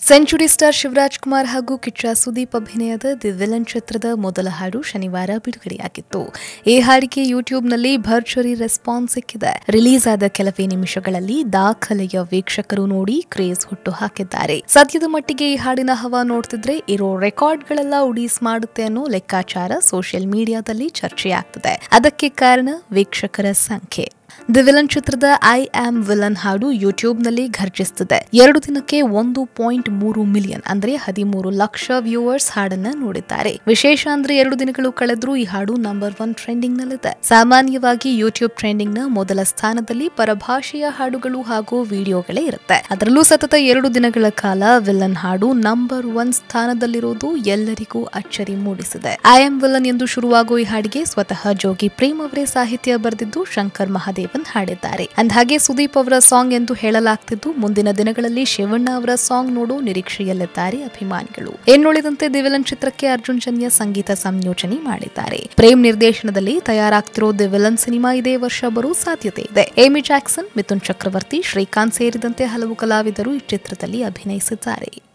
century star Shivraj Kumar ಹಾಗೂ ಕಿಚ್ಚ ಸುದೀಪ್ ಅಭಿನಯದ the villain ಚಿತ್ರದ ಮೊದಲ ಹಾಡು ಶನಿವಾರ ಬಿಡುಗಡೆಯಾಗಿತ್ತು ಈ ಹಾಡಿಗೆ ಯೂಟ್ಯೂಬ್ನಲ್ಲಿ ಭರ್ಜರಿ ರೆಸ್ಪಾನ್ಸ್ ಸಿಕ್ಕಿದೆ ರಿಲೀಸ್ ಆದ ಕೆಲವೇ ನಿಮಿಷಗಳಲ್ಲಿ ದಾಖಲೆಯ ವೀಕ್ಷಕರು ನೋಡಿ ಕ್ರೇಜ್ ಹುಟ್ಟು ಹಾಕಿದ್ದಾರೆ ಸದ್ಯದ ಮಟ್ಟಿಗೆ ಈ ಹಾಡಿನ ಹವಾ ನೋಡ್ತಿದ್ರೆ ಇರೋ ರೆಕಾರ್ಡ್ಗಳೆಲ್ಲ ಉಡೀಸ್ ಮಾಡುತ್ತೆ ಅನ್ನೋ ಲೆಕ್ಕಾಚಾರ ಸೋಷಿಯಲ್ ಮೀಡಿಯಾದಲ್ಲಿ ಚರ್ಚೆಯಾಗ್ತದೆ ಅದಕ್ಕೆ ಕಾರಣ ವೀಕ್ಷಕರ ಸಂಖ್ಯೆ ದಿ ವಿಲನ್ ಚಿತ್ರದ ಐ ಆಮ್ ವಿಲನ್ ಹಾಡು ಯೂಟ್ಯೂಬ್ನಲ್ಲಿ ಘರ್ಜಿಸುತ್ತಿದೆ ಎರಡು ದಿನಕ್ಕೆ ಒಂದು ಪಾಯಿಂಟ್ ಮೂರು ಮಿಲಿಯನ್ ಅಂದ್ರೆ ಹದಿಮೂರು ಲಕ್ಷ ವ್ಯೂವರ್ಸ್ ಹಾಡನ್ನ ನೋಡಿದ್ದಾರೆ ವಿಶೇಷ ಅಂದ್ರೆ ಎರಡು ದಿನಗಳು ಕಳೆದ್ರೂ ಈ ಹಾಡು ನಂಬರ್ ಒನ್ ಟ್ರೆಂಡಿಂಗ್ ನಲ್ಲಿದೆ ಸಾಮಾನ್ಯವಾಗಿ ಯೂಟ್ಯೂಬ್ ಟ್ರೆಂಡಿಂಗ್ ನ ಮೊದಲ ಸ್ಥಾನದಲ್ಲಿ ಪರಭಾಷೆಯ ಹಾಡುಗಳು ಹಾಗೂ ವಿಡಿಯೋಗಳೇ ಇರುತ್ತೆ ಅದರಲ್ಲೂ ಸತತ ಎರಡು ದಿನಗಳ ಕಾಲ ವಿಲನ್ ಹಾಡು ನಂಬರ್ ಒನ್ ಸ್ಥಾನದಲ್ಲಿರುವುದು ಎಲ್ಲರಿಗೂ ಅಚ್ಚರಿ ಮೂಡಿಸಿದೆ ಐ ಆಮ್ ವಿಲನ್ ಎಂದು ಶುರುವಾಗುವ ಈ ಹಾಡಿಗೆ ಸ್ವತಃ ಜೋಗಿ ಪ್ರೇಮ್ ಅವರೇ ಸಾಹಿತ್ಯ ಬರೆದಿದ್ದು ಶಂಕರ್ ಮಹಾದೇವನ್ ಹಾಡಿದ್ದಾರೆ ಅಂದಹಾಗೆ ಸುದೀಪ್ ಅವರ ಸಾಂಗ್ ಎಂದು ಹೇಳಲಾಗ್ತಿದ್ದು ಮುಂದಿನ ದಿನಗಳಲ್ಲಿ ಶಿವಣ್ಣ ಅವರ ಸಾಂಗ್ ನೋಡೋ ನಿರೀಕ್ಷೆಯಲ್ಲಿದ್ದಾರೆ ಅಭಿಮಾನಿಗಳು ಇನ್ನುಳಿದಂತೆ ದಿವಿಲನ್ ಚಿತ್ರಕ್ಕೆ ಅರ್ಜುನ್ ಜನ್ಯ ಸಂಗೀತ ಸಂಯೋಜನೆ ಮಾಡಿದ್ದಾರೆ ಪ್ರೇಮ್ ನಿರ್ದೇಶನದಲ್ಲಿ ತಯಾರಾಗ್ತಿರೋ ದಿ ವಿಲನ್ ಸಿನಿಮಾ ಇದೇ ವರ್ಷ ಬರೋ ಸಾಧ್ಯತೆ ಇದೆ ಏಮಿ ಜಾಕ್ಸನ್ ಮಿಥುನ್ ಚಕ್ರವರ್ತಿ ಶ್ರೀಕಾಂತ್ ಸೇರಿದಂತೆ ಹಲವು ಕಲಾವಿದರು ಈ ಚಿತ್ರದಲ್ಲಿ ಅಭಿನಯಿಸಿದ್ದಾರೆ